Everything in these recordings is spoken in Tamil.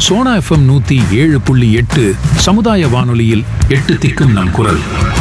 சோனா எஃப்எம் நூத்தி ஏழு புள்ளி எட்டு சமுதாய வானொலியில் எட்டு திக்கும் நம் குரல்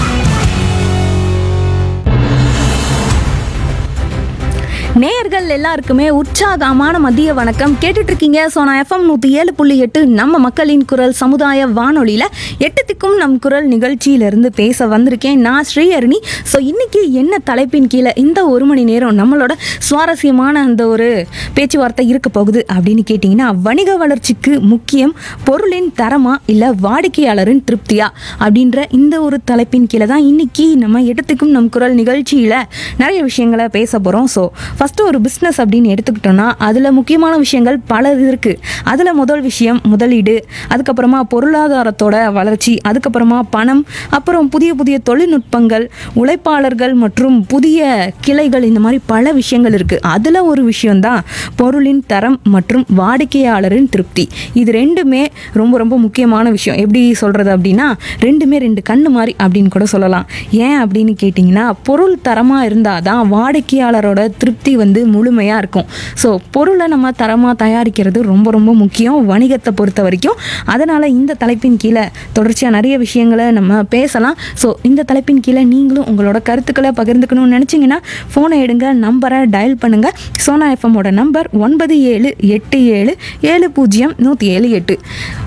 நேயர்கள் எல்லாருக்குமே உற்சாகமான மதிய வணக்கம் கேட்டுட்டு இருக்கீங்க சோனா எஃப்எம் நூற்றி ஏழு புள்ளி எட்டு நம்ம மக்களின் குரல் சமுதாய வானொலியில் எட்டு திக்கும் நம் குரல் நிகழ்ச்சியிலிருந்து பேச வந்திருக்கேன் நான் ஸ்ரீஹரணி ஸோ இன்னைக்கு என்ன தலைப்பின் கீழே இந்த ஒரு மணி நேரம் நம்மளோட சுவாரஸ்யமான அந்த ஒரு பேச்சுவார்த்தை இருக்க போகுது அப்படின்னு கேட்டிங்கன்னா வணிக வளர்ச்சிக்கு முக்கியம் பொருளின் தரமா இல்லை வாடிக்கையாளரின் திருப்தியா அப்படின்ற இந்த ஒரு தலைப்பின் கீழே தான் இன்னைக்கு நம்ம எடுத்துக்கும் நம் குரல் நிகழ்ச்சியில் நிறைய விஷயங்களை பேச போகிறோம் ஸோ ஃபஸ்ட்டு ஒரு பிஸ்னஸ் அப்படின்னு எடுத்துக்கிட்டோம்னா அதில் முக்கியமான விஷயங்கள் பல இருக்குது அதில் முதல் விஷயம் முதலீடு அதுக்கப்புறமா பொருளாதாரத்தோட வளர்ச்சி அதுக்கப்புறமா பணம் அப்புறம் புதிய புதிய தொழில்நுட்பங்கள் உழைப்பாளர்கள் மற்றும் புதிய கிளைகள் இந்த மாதிரி பல விஷயங்கள் இருக்குது அதில் ஒரு விஷயம்தான் பொருளின் தரம் மற்றும் வாடிக்கையாளரின் திருப்தி இது ரெண்டுமே ரொம்ப ரொம்ப முக்கியமான விஷயம் எப்படி சொல்கிறது அப்படின்னா ரெண்டுமே ரெண்டு கண்ணு மாதிரி அப்படின்னு கூட சொல்லலாம் ஏன் அப்படின்னு கேட்டிங்கன்னா பொருள் தரமாக இருந்தால் தான் வாடிக்கையாளரோட திருப்தி வந்து முழுமையாக இருக்கும் ஸோ பொருளை நம்ம தரமாக தயாரிக்கிறது ரொம்ப ரொம்ப முக்கியம் வணிகத்தை பொறுத்த வரைக்கும் அதனால் இந்த தலைப்பின் கீழே தொடர்ச்சியாக நிறைய விஷயங்களை நம்ம பேசலாம் ஸோ இந்த தலைப்பின் கீழே நீங்களும் உங்களோட கருத்துக்களை பகிர்ந்துக்கணும்னு நினச்சிங்கன்னா ஃபோனை எடுங்க நம்பரை டயல் பண்ணுங்கள் சோனா எஃப்எம்மோட நம்பர் ஒன்பது ஏழு எட்டு ஏழு ஏழு பூஜ்ஜியம் நூற்றி ஏழு எட்டு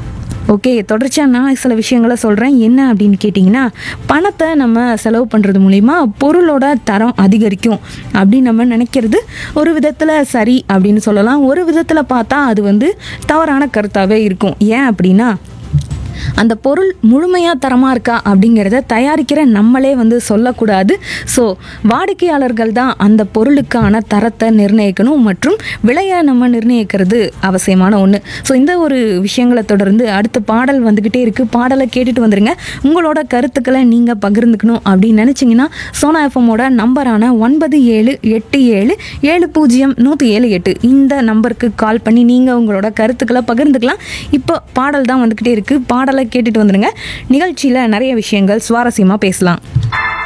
ஓகே தொடர்ச்சியாக நான் சில விஷயங்களை சொல்கிறேன் என்ன அப்படின்னு கேட்டிங்கன்னா பணத்தை நம்ம செலவு பண்ணுறது மூலிமா பொருளோட தரம் அதிகரிக்கும் அப்படின்னு நம்ம நினைக்கிறது ஒரு விதத்தில் சரி அப்படின்னு சொல்லலாம் ஒரு விதத்தில் பார்த்தா அது வந்து தவறான கருத்தாகவே இருக்கும் ஏன் அப்படின்னா அந்த பொருள் முழுமையாக தரமாக இருக்கா அப்படிங்கிறத தயாரிக்கிற நம்மளே வந்து சொல்லக்கூடாது ஸோ வாடிக்கையாளர்கள் தான் அந்த பொருளுக்கான தரத்தை நிர்ணயிக்கணும் மற்றும் விலையை நம்ம நிர்ணயிக்கிறது அவசியமான ஒன்று ஸோ இந்த ஒரு விஷயங்களை தொடர்ந்து அடுத்த பாடல் வந்துக்கிட்டே இருக்குது பாடலை கேட்டுட்டு வந்துருங்க உங்களோட கருத்துக்களை நீங்கள் பகிர்ந்துக்கணும் அப்படின்னு நினச்சிங்கன்னா சோனா எஃப்எம்மோட நம்பரான ஒன்பது ஏழு எட்டு ஏழு ஏழு பூஜ்ஜியம் நூற்றி ஏழு எட்டு இந்த நம்பருக்கு கால் பண்ணி நீங்கள் உங்களோட கருத்துக்களை பகிர்ந்துக்கலாம் இப்போ பாடல் தான் வந்துக்கிட்டே இருக்குது பாடலை கேட்டுட்டு வந்துருங்க நிகழ்ச்சியில் நிறைய விஷயங்கள் சுவாரஸ்யமாக பேசலாம்